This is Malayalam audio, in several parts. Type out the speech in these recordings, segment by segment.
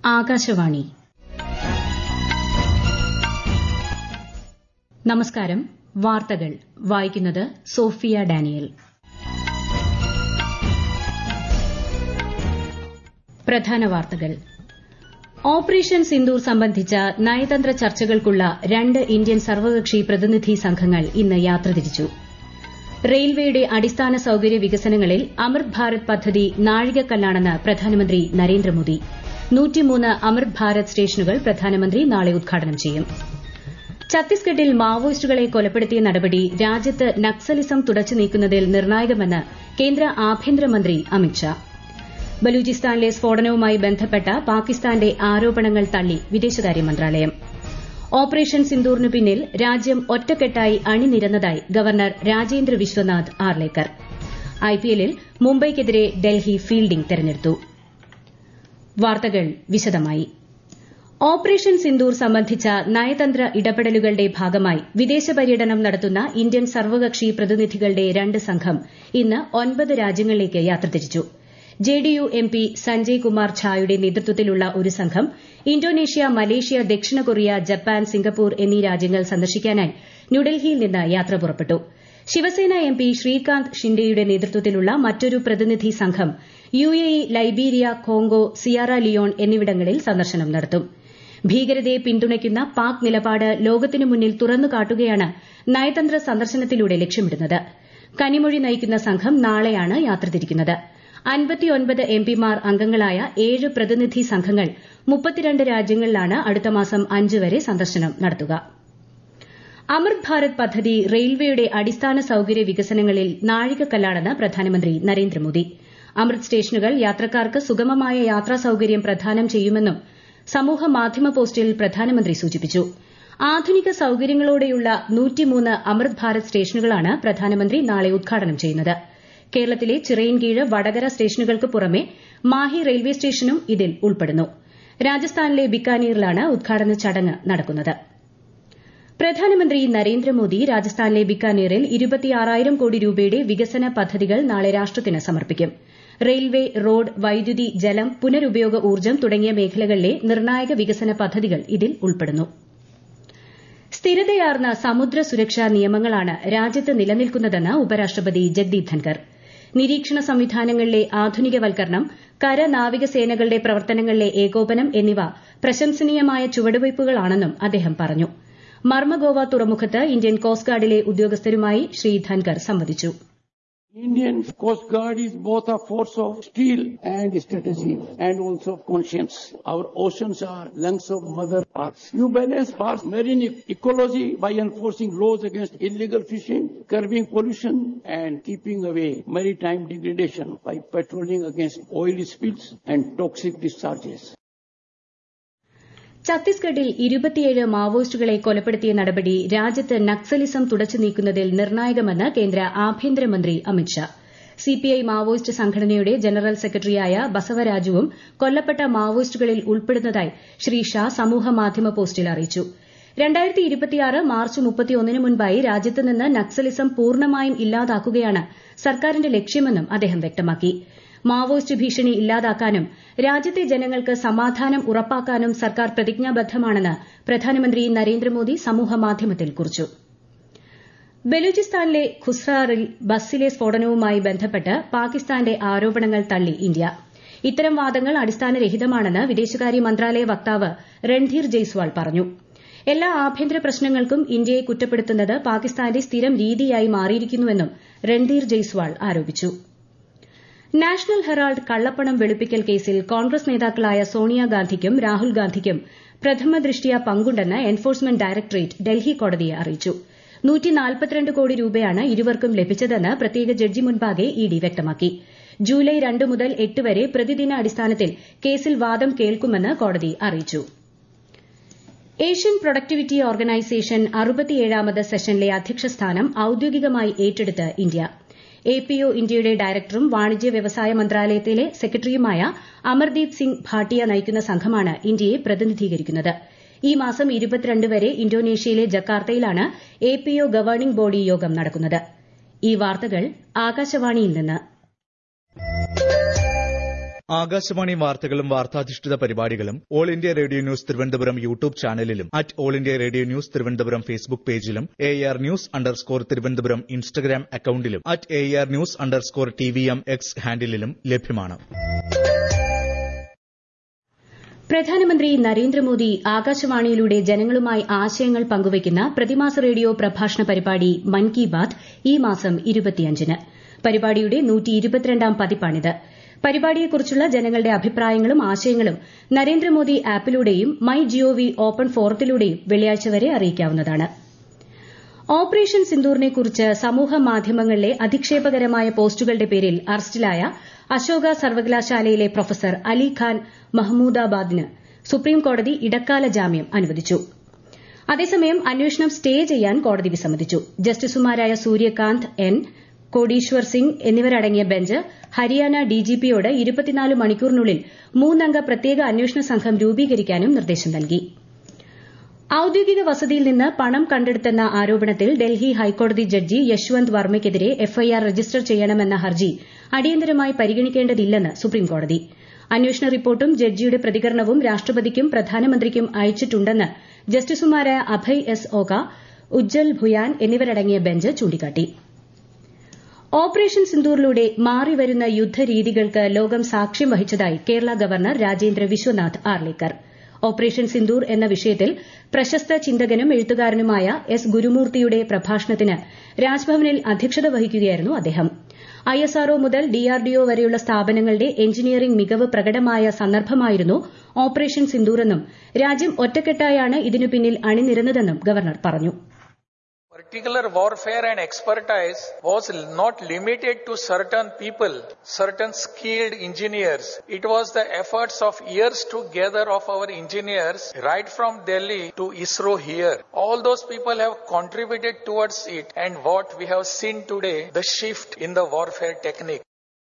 ആകാശവാണി നമസ്കാരം വാർത്തകൾ വായിക്കുന്നത് സോഫിയ ഡാനിയൽ പ്രധാന വാർത്തകൾ ഓപ്പറേഷൻ സിന്ദൂർ സംബന്ധിച്ച നയതന്ത്ര ചർച്ചകൾക്കുള്ള രണ്ട് ഇന്ത്യൻ സർവകക്ഷി പ്രതിനിധി സംഘങ്ങൾ ഇന്ന് യാത്ര തിരിച്ചു റെയിൽവേയുടെ അടിസ്ഥാന സൌകര്യ വികസനങ്ങളിൽ അമൃത് ഭാരത് പദ്ധതി നാഴികക്കല്ലാണെന്ന് പ്രധാനമന്ത്രി നരേന്ദ്രമോദി അമൃത് ഭാരത് സ്റ്റേഷനുകൾ പ്രധാനമന്ത്രി നാളെ ഉദ്ഘാടനം ചെയ്യും ഛത്തീസ്ഗഡിൽ മാവോയിസ്റ്റുകളെ കൊലപ്പെടുത്തിയ നടപടി രാജ്യത്ത് നക്സലിസം തുടച്ചു നീക്കുന്നതിൽ നിർണായകമെന്ന് കേന്ദ്ര ആഭ്യന്തരമന്ത്രി അമിത്ഷാ ബലൂചിസ്ഥാനിലെ സ്ഫോടനവുമായി ബന്ധപ്പെട്ട പാകിസ്ഥാന്റെ ആരോപണങ്ങൾ തള്ളി വിദേശകാര്യ മന്ത്രാലയം ഓപ്പറേഷൻ സിന്ദൂറിനു പിന്നിൽ രാജ്യം ഒറ്റക്കെട്ടായി അണിനിരന്നതായി ഗവർണർ രാജേന്ദ്ര വിശ്വനാഥ് ആർലേക്കർ ഐപിഎല്ലിൽ മുംബൈയ്ക്കെതിരെ ഡൽഹി ഫീൽഡിംഗ് തെരഞ്ഞെടുത്തു വാർത്തകൾ വിശദമായി ഓപ്പറേഷൻ സിന്ദൂർ സംബന്ധിച്ച നയതന്ത്ര ഇടപെടലുകളുടെ ഭാഗമായി വിദേശ പര്യടനം നടത്തുന്ന ഇന്ത്യൻ സർവകക്ഷി പ്രതിനിധികളുടെ രണ്ട് സംഘം ഇന്ന് ഒൻപത് രാജ്യങ്ങളിലേക്ക് യാത്ര തിരിച്ചു ജെഡിയു എംപി സഞ്ജയ് കുമാർ ഝായുടെ നേതൃത്വത്തിലുള്ള ഒരു സംഘം ഇന്തോനേഷ്യ മലേഷ്യ ദക്ഷിണ കൊറിയ ജപ്പാൻ സിംഗപ്പൂർ എന്നീ രാജ്യങ്ങൾ സന്ദർശിക്കാനായി ന്യൂഡൽഹിയിൽ നിന്ന് യാത്ര പുറപ്പെട്ടു ശിവസേന എംപി ശ്രീകാന്ത് ഷിൻഡെയുടെ നേതൃത്വത്തിലുള്ള മറ്റൊരു പ്രതിനിധി സംഘം യുഎഇ ലൈബീരിയ കോങ്കോ സിയാറ ലിയോൺ എന്നിവിടങ്ങളിൽ സന്ദർശനം നടത്തും ഭീകരതയെ പിന്തുണയ്ക്കുന്ന പാക് നിലപാട് ലോകത്തിനു മുന്നിൽ തുറന്നുകാട്ടുകയാണ് നയതന്ത്ര സന്ദർശനത്തിലൂടെ ലക്ഷ്യമിടുന്നത് കനിമൊഴി നയിക്കുന്ന സംഘം നാളെയാണ് യാത്ര തിരിക്കുന്നത് അൻപത്തിയൊൻപത് എംപിമാർ അംഗങ്ങളായ ഏഴ് പ്രതിനിധി സംഘങ്ങൾ മുപ്പത്തിരണ്ട് രാജ്യങ്ങളിലാണ് അടുത്ത മാസം അഞ്ച് വരെ സന്ദർശനം നടത്തുക അമൃത് ഭാരത് പദ്ധതി റെയിൽവേയുടെ അടിസ്ഥാന സൌകര്യ വികസനങ്ങളിൽ നാഴികക്കല്ലാണെന്ന് പ്രധാനമന്ത്രി നരേന്ദ്രമോദി അമൃത് സ്റ്റേഷനുകൾ യാത്രക്കാർക്ക് സുഗമമായ യാത്രാ സൌകര്യം പ്രദാനം ചെയ്യുമെന്നും സമൂഹമാധ്യമ പോസ്റ്റിൽ പ്രധാനമന്ത്രി സൂചിപ്പിച്ചു ആധുനിക സൌകര്യങ്ങളോടെയുള്ള അമൃത് ഭാരത് സ്റ്റേഷനുകളാണ് പ്രധാനമന്ത്രി നാളെ ഉദ്ഘാടനം ചെയ്യുന്നത് കേരളത്തിലെ ചിറയിൻകീഴ് വടകര സ്റ്റേഷനുകൾക്ക് പുറമെ മാഹി റെയിൽവേ സ്റ്റേഷനും ഇതിൽ ഉൾപ്പെടുന്നു രാജസ്ഥാനിലെ ബിക്കാനീറിലാണ് ഉദ്ഘാടന ചടങ്ങ് നടക്കുന്നത് പ്രധാനമന്ത്രി നരേന്ദ്രമോദി രാജസ്ഥാനിലെ ബിക്കാനീറിൽ ഇരുപത്തിയാറായിരം കോടി രൂപയുടെ വികസന പദ്ധതികൾ നാളെ രാഷ്ട്രത്തിന് സമർപ്പിക്കും റെയിൽവേ റോഡ് വൈദ്യുതി ജലം പുനരുപയോഗ ഊർജ്ജം തുടങ്ങിയ മേഖലകളിലെ നിർണായക വികസന പദ്ധതികൾ ഇതിൽ ഉൾപ്പെടുന്നു സ്ഥിരതയാർന്ന സമുദ്ര സുരക്ഷാ നിയമങ്ങളാണ് രാജ്യത്ത് നിലനിൽക്കുന്നതെന്ന് ഉപരാഷ്ട്രപതി ജഗ്ദീപ് ധൻകർ നിരീക്ഷണ സംവിധാനങ്ങളിലെ ആധുനികവൽക്കരണം കര നാവികസേനകളുടെ പ്രവർത്തനങ്ങളിലെ ഏകോപനം എന്നിവ പ്രശംസനീയമായ ചുവടുവയ്പ്പുകളാണെന്നും അദ്ദേഹം പറഞ്ഞു മർമഗോവ തുറമുഖത്ത് ഇന്ത്യൻ കോസ്റ്റ് ഗാർഡിലെ ഉദ്യോഗസ്ഥരുമായി ശ്രീ ധൻകർ സംവദിച്ചു Indian Coast Guard is both a force of steel and strategy and also conscience. Our oceans are lungs of Mother Earth. You balance Earth's marine ecology by enforcing laws against illegal fishing, curbing pollution and keeping away maritime degradation by patrolling against oil spills and toxic discharges. ഛത്തീസ്ഗഡിൽ ഇരുപത്തിയേഴ് മാവോയിസ്റ്റുകളെ കൊലപ്പെടുത്തിയ നടപടി രാജ്യത്ത് നക്സലിസം തുടച്ചു നീക്കുന്നതിൽ നിർണായകമെന്ന് കേന്ദ്ര ആഭ്യന്തരമന്ത്രി അമിത്ഷാ സിപിഐ മാവോയിസ്റ്റ് സംഘടനയുടെ ജനറൽ സെക്രട്ടറിയായ ബസവരാജുവും കൊല്ലപ്പെട്ട മാവോയിസ്റ്റുകളിൽ ഉൾപ്പെടുന്നതായി ശ്രീ ഷാ സമൂഹമാധ്യമ പോസ്റ്റിൽ അറിയിച്ചു മാർച്ച് മുപ്പത്തിയൊന്നിന് മുൻപായി രാജ്യത്ത് നിന്ന് നക്സലിസം പൂർണ്ണമായും ഇല്ലാതാക്കുകയാണ് സർക്കാരിന്റെ ലക്ഷ്യമെന്നും അദ്ദേഹം വ്യക്തമാക്കി മാവോയിസ്റ്റ് ഭീഷണി ഇല്ലാതാക്കാനും രാജ്യത്തെ ജനങ്ങൾക്ക് സമാധാനം ഉറപ്പാക്കാനും സർക്കാർ പ്രതിജ്ഞാബദ്ധമാണെന്ന് പ്രധാനമന്ത്രി നരേന്ദ്രമോദി സമൂഹമാധ്യമത്തിൽ കുറിച്ചു ബലൂചിസ്ഥാനിലെ ഖുസ്റാറിൽ ബസ്സിലെ സ്ഫോടനവുമായി ബന്ധപ്പെട്ട് പാകിസ്ഥാന്റെ ആരോപണങ്ങൾ തള്ളി ഇന്ത്യ ഇത്തരം വാദങ്ങൾ അടിസ്ഥാനരഹിതമാണെന്ന് വിദേശകാര്യ മന്ത്രാലയ വക്താവ് രൺധീർ ജയ്സ്വാൾ പറഞ്ഞു എല്ലാ ആഭ്യന്തര പ്രശ്നങ്ങൾക്കും ഇന്ത്യയെ കുറ്റപ്പെടുത്തുന്നത് പാകിസ്ഥാന്റെ സ്ഥിരം രീതിയായി മാറിയിരിക്കുന്നുവെന്നും രൺധീർ ജയ്സ്വാൾ ആരോപിച്ചു നാഷണൽ ഹെറാൾഡ് കള്ളപ്പണം വെളുപ്പിക്കൽ കേസിൽ കോൺഗ്രസ് നേതാക്കളായ സോണിയാഗാന്ധിക്കും രാഹുൽ ഗാന്ധിക്കും പ്രഥമ ദൃഷ്ട്യാ പങ്കുണ്ടെന്ന് എൻഫോഴ്സ്മെന്റ് ഡയറക്ടറേറ്റ് ഡൽഹി കോടതിയെ അറിയിച്ചു കോടി രൂപയാണ് ഇരുവർക്കും ലഭിച്ചതെന്ന് പ്രത്യേക ജഡ്ജി മുൻപാകെ ഇഡി വ്യക്തമാക്കി ജൂലൈ രണ്ട് മുതൽ എട്ട് വരെ പ്രതിദിന അടിസ്ഥാനത്തിൽ കേസിൽ വാദം കേൾക്കുമെന്ന് കോടതി അറിയിച്ചു ഏഷ്യൻ പ്രൊഡക്ടിവിറ്റി ഓർഗനൈസേഷൻ അറുപത്തിയേഴാമത് സെഷനിലെ അധ്യക്ഷസ്ഥാനം ഔദ്യോഗികമായി ഏറ്റെടുത്ത് ഇന്ത്യ എപിഒ ഇന്ത്യയുടെ ഡയറക്ടറും വാണിജ്യ വ്യവസായ മന്ത്രാലയത്തിലെ സെക്രട്ടറിയുമായ അമർദീപ് സിംഗ് ഭാട്ടിയ നയിക്കുന്ന സംഘമാണ് ഇന്ത്യയെ പ്രതിനിധീകരിക്കുന്നത് ഈ മാസം വരെ ഇന്തോനേഷ്യയിലെ ജക്കാർത്തയിലാണ് എപിഒ ഗവേണിംഗ് ബോഡി യോഗം നടക്കുന്നത് ഈ വാർത്തകൾ ആകാശവാണിയിൽ നിന്ന് ആകാശവാണി വാർത്തകളും വാർത്താധിഷ്ഠിത പരിപാടികളും all India radio news Thiruvananthapuram YouTube ചാനലിലും at all India radio news Thiruvananthapuram Facebook പേജിലും A R news underscore Thiruvananthapuram Instagram അക്കൌണ്ടിലും at A R news underscore T V M X ഹാൻഡിലും ലഭ്യമാണ് പ്രധാനമന്ത്രി നരേന്ദ്രമോദി ആകാശവാണിയിലൂടെ ജനങ്ങളുമായി ആശയങ്ങൾ പങ്കുവയ്ക്കുന്ന പ്രതിമാസ റേഡിയോ പ്രഭാഷണ പരിപാടി മൻ കി ബാത് ഈ മാസം ഇരുപത്തിയഞ്ചിന് പരിപാടിയുടെ നൂറ്റിയിരുപത്തിരണ്ടാം പതിപ്പാണിത് പരിപാടിയെക്കുറിച്ചുള്ള ജനങ്ങളുടെ അഭിപ്രായങ്ങളും ആശയങ്ങളും നരേന്ദ്രമോദി ആപ്പിലൂടെയും മൈ ജിഒവി ഓപ്പൺ ഫോറത്തിലൂടെയും വെള്ളിയാഴ്ച വരെ അറിയിക്കാവുന്നതാണ് ഓപ്പറേഷൻ സിന്ദൂറിനെക്കുറിച്ച് സമൂഹ മാധ്യമങ്ങളിലെ അധിക്ഷേപകരമായ പോസ്റ്റുകളുടെ പേരിൽ അറസ്റ്റിലായ അശോക സർവകലാശാലയിലെ പ്രൊഫസർ അലി ഖാൻ മഹ്മൂദാബാദിന് സുപ്രീംകോടതി ഇടക്കാല ജാമ്യം അനുവദിച്ചു അതേസമയം അന്വേഷണം സ്റ്റേ ചെയ്യാൻ കോടതി വിസമ്മതിച്ചു ജസ്റ്റിസുമാരായ സൂര്യകാന്ത് എൻ കോടീശ്വർ സിംഗ് എന്നിവരടങ്ങിയ ബെഞ്ച് ഹരിയാന ഡിജിപിയോട് ഇരുപത്തിനാല് മണിക്കൂറിനുള്ളിൽ മൂന്നംഗ പ്രത്യേക അന്വേഷണ സംഘം രൂപീകരിക്കാനും നിർദ്ദേശം നൽകി ഔദ്യോഗിക വസതിയിൽ നിന്ന് പണം കണ്ടെടുത്തെന്ന ആരോപണത്തിൽ ഡൽഹി ഹൈക്കോടതി ജഡ്ജി യശ്വന്ത് വർമ്മയ്ക്കെതിരെ എഫ്ഐആർ രജിസ്റ്റർ ചെയ്യണമെന്ന ഹർജി അടിയന്തരമായി പരിഗണിക്കേണ്ടതില്ലെന്ന് സുപ്രീംകോടതി അന്വേഷണ റിപ്പോർട്ടും ജഡ്ജിയുടെ പ്രതികരണവും രാഷ്ട്രപതിക്കും പ്രധാനമന്ത്രിക്കും അയച്ചിട്ടുണ്ടെന്ന് ജസ്റ്റിസുമാരായ അഭയ് എസ് ഓക ഉജ്ജൽ ഭുയാൻ എന്നിവരടങ്ങിയ ബെഞ്ച് ചൂണ്ടിക്കാട്ടി ഓപ്പറേഷൻ സിന്ദൂറിലൂടെ മാറിവരുന്ന യുദ്ധരീതികൾക്ക് ലോകം സാക്ഷ്യം വഹിച്ചതായി കേരള ഗവർണർ രാജേന്ദ്ര വിശ്വനാഥ് ആർലേക്കർ ഓപ്പറേഷൻ സിന്ദൂർ എന്ന വിഷയത്തിൽ പ്രശസ്ത ചിന്തകനും എഴുത്തുകാരനുമായ എസ് ഗുരുമൂർത്തിയുടെ പ്രഭാഷണത്തിന് രാജ്ഭവനിൽ അധ്യക്ഷത വഹിക്കുകയായിരുന്നു അദ്ദേഹം ഐഎസ്ആർഒ മുതൽ ഡിആർഡിഒ വരെയുള്ള സ്ഥാപനങ്ങളുടെ എഞ്ചിനീയറിംഗ് മികവ് പ്രകടമായ സന്ദർഭമായിരുന്നു ഓപ്പറേഷൻ സിന്ദൂറെന്നും രാജ്യം ഒറ്റക്കെട്ടായാണ് ഇതിനു പിന്നിൽ അണിനിരന്നതെന്നും ഗവർണർ പറഞ്ഞു Particular warfare and expertise was not limited to certain people, certain skilled engineers. It was the efforts of years together of our engineers right from Delhi to ISRO here. All those people have contributed towards it and what we have seen today, the shift in the warfare technique.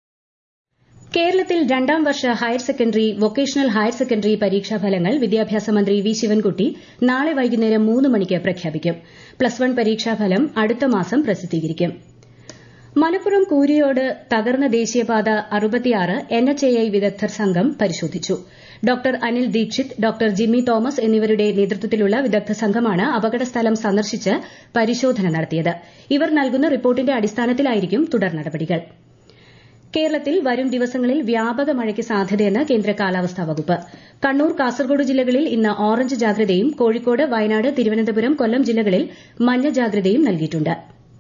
കേരളത്തിൽ രണ്ടാം വർഷ higher secondary vocational higher secondary പരീക്ഷാ ഫലങ്ങൾ വിദ്യാഭ്യാസ മന്ത്രി വി ശിവൻകുട്ടി നാളെ വൈകുന്നേരം മൂന്ന് മണിക്ക് പ്രഖ്യാപിക്കും പ്ലസ് വൺ പരീക്ഷാഫലം അടുത്ത മാസം പ്രസിദ്ധീകരിക്കും മലപ്പുറം കൂരിയോട് തകർന്ന ദേശീയപാത അറുപത്തിയാറ് എൻ എച്ച് എ ഐ വിദഗ്ധർ സംഘം പരിശോധിച്ചു doctor Anil Dixit doctor Jimmy Thomas എന്നിവരുടെ നേതൃത്വത്തിലുള്ള വിദഗ്ധ സംഘമാണ് അപകടസ്ഥലം സന്ദർശിച്ച് പരിശോധന നടത്തിയത് ഇവർ നൽകുന്ന റിപ്പോർട്ടിന്റെ അടിസ്ഥാനത്തിലായിരിക്കും തുടർ നടപടികൾ കേരളത്തിൽ വരും ദിവസങ്ങളിൽ വ്യാപക മഴയ്ക്ക് സാധ്യതയെന്ന് കേന്ദ്ര കാലാവസ്ഥാ വകുപ്പ് കണ്ണൂർ കാസർഗോഡ് ജില്ലകളിൽ ഇന്ന് ഓറഞ്ച് ജാഗ്രതയും കോഴിക്കോട് വയനാട് തിരുവനന്തപുരം കൊല്ലം ജില്ലകളിൽ മഞ്ഞ ജാഗ്രതയും നൽകിയിട്ടുണ്ട്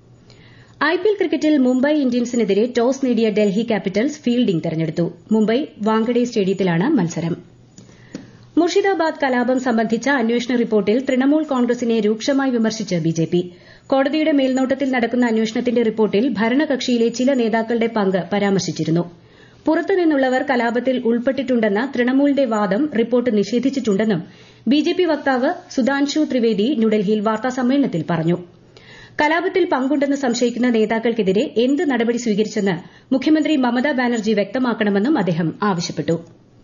ഐപിഎൽ ക്രിക്കറ്റിൽ മുംബൈ ഇന്ത്യൻസിനെതിരെ ടോസ് നേടിയ ഡൽഹി ക്യാപിറ്റൽസ് ഫീൽഡിംഗ് തെരഞ്ഞെടുത്തു മുംബൈ വാങ്കഡെ സ്റ്റേഡിയത്തിലാണ് മത്സരം മുർഷിദാബാദ് കലാപം സംബന്ധിച്ച അന്വേഷണ റിപ്പോർട്ടിൽ തൃണമൂൽ കോൺഗ്രസിനെ രൂക്ഷമായി വിമർശിച്ച് ബിജെപി കോടതിയുടെ മേൽനോട്ടത്തിൽ നടക്കുന്ന അന്വേഷണത്തിന്റെ റിപ്പോർട്ടിൽ ഭരണകക്ഷിയിലെ ചില നേതാക്കളുടെ പങ്ക് പരാമർശിച്ചിരുന്നു പുറത്തുനിന്നുള്ളവർ കലാപത്തിൽ ഉൾപ്പെട്ടിട്ടുണ്ടെന്ന തൃണമൂലിന്റെ വാദം റിപ്പോർട്ട് നിഷേധിച്ചിട്ടുണ്ടെന്നും ബിജെപി വക്താവ് സുധാൻഷു ത്രിവേദി ന്യൂഡൽഹിയിൽ വാർത്താസമ്മേളനത്തിൽ പറഞ്ഞു കലാപത്തിൽ പങ്കുണ്ടെന്ന് സംശയിക്കുന്ന നേതാക്കൾക്കെതിരെ എന്ത് നടപടി സ്വീകരിച്ചെന്ന് മുഖ്യമന്ത്രി മമതാ ബാനർജി വ്യക്തമാക്കണമെന്നും അദ്ദേഹം ആവശ്യപ്പെട്ടു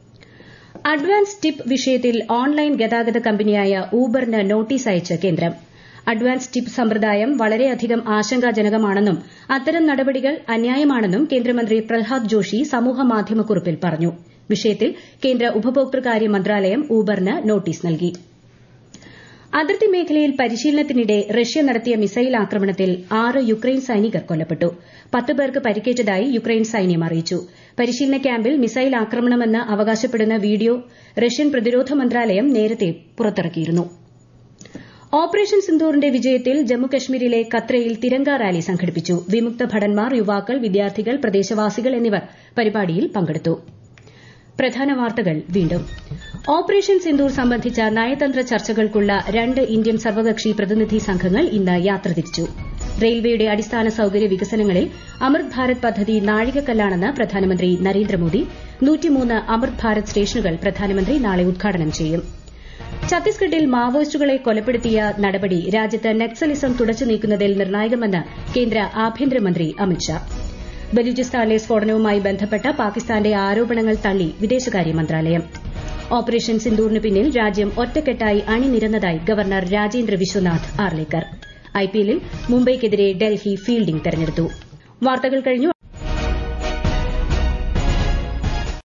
അഡ്വാൻസ് ടിപ്പ് വിഷയത്തിൽ ഓൺലൈൻ ഗതാഗത കമ്പനിയായ ഊബറിന് നോട്ടീസ് അയച്ച് കേന്ദ്രം അഡ്വാൻസ് ടിപ്പ് സമ്പ്രദായം വളരെയധികം ആശങ്കാജനകമാണെന്നും അത്തരം നടപടികൾ അന്യായമാണെന്നും കേന്ദ്രമന്ത്രി പ്രഹ്ലാദ് ജോഷി സമൂഹമാധ്യമക്കുറിപ്പിൽ പറഞ്ഞു വിഷയത്തിൽ കേന്ദ്ര ഉപഭോക്തൃകാര്യ മന്ത്രാലയം ഊബറിന് നോട്ടീസ് നൽകി അതിർത്തി മേഖലയിൽ പരിശീലനത്തിനിടെ റഷ്യ നടത്തിയ മിസൈൽ ആക്രമണത്തിൽ ആറ് യുക്രൈൻ സൈനികർ കൊല്ലപ്പെട്ടു പത്ത് പേർക്ക് പരിക്കേറ്റതായി യുക്രൈൻ സൈന്യം അറിയിച്ചു പരിശീലന ക്യാമ്പിൽ മിസൈൽ ആക്രമണമെന്ന് അവകാശപ്പെടുന്ന വീഡിയോ റഷ്യൻ പ്രതിരോധ മന്ത്രാലയം നേരത്തെ പുറത്തിറക്കിയിരുന്നു ഓപ്പറേഷൻ സിന്ദൂറിന്റെ വിജയത്തിൽ ജമ്മുകശ്മീരിലെ കത്രയിൽ തിരങ്ക റാലി സംഘടിപ്പിച്ചു വിമുക്ത ഭടന്മാർ യുവാക്കൾ വിദ്യാർത്ഥികൾ പ്രദേശവാസികൾ എന്നിവർ പരിപാടിയിൽ പങ്കെടുത്തു പ്രധാന വാർത്തകൾ വീണ്ടും ഓപ്പറേഷൻ സിന്ദൂർ സംബന്ധിച്ച നയതന്ത്ര ചർച്ചകൾക്കുള്ള രണ്ട് ഇന്ത്യൻ സർവകക്ഷി പ്രതിനിധി സംഘങ്ങൾ ഇന്ന് യാത്ര തിരിച്ചു റെയിൽവേയുടെ അടിസ്ഥാന സൌകര്യ വികസനങ്ങളിൽ അമൃത് ഭാരത് പദ്ധതി നാഴികക്കല്ലാണെന്ന് പ്രധാനമന്ത്രി നരേന്ദ്രമോദി അമൃത് ഭാരത് സ്റ്റേഷനുകൾ പ്രധാനമന്ത്രി നാളെ ഉദ്ഘാടനം ചെയ്യും ഛത്തീസ്ഗഡിൽ മാവോയിസ്റ്റുകളെ കൊലപ്പെടുത്തിയ നടപടി രാജ്യത്ത് നക്സലിസം തുടച്ചു നീക്കുന്നതിൽ നിർണായകമെന്ന് കേന്ദ്ര ആഭ്യന്തരമന്ത്രി അമിത്ഷാ ബലൂചിസ്ഥാനിലെ സ്ഫോടനവുമായി ബന്ധപ്പെട്ട പാകിസ്ഥാന്റെ ആരോപണങ്ങൾ തള്ളി വിദേശകാര്യ മന്ത്രാലയം ഓപ്പറേഷൻ സിന്ദൂറിന് പിന്നിൽ രാജ്യം ഒറ്റക്കെട്ടായി അണിനിരന്നതായി ഗവർണർ രാജേന്ദ്ര വിശ്വനാഥ് ആർലേക്കർ ഐപിഎല്ലിൽ മുംബൈയ്ക്കെതിരെ ഡൽഹി ഫീൽഡിംഗ് തെരഞ്ഞെടുത്തു വാർത്തകൾ കഴിഞ്ഞു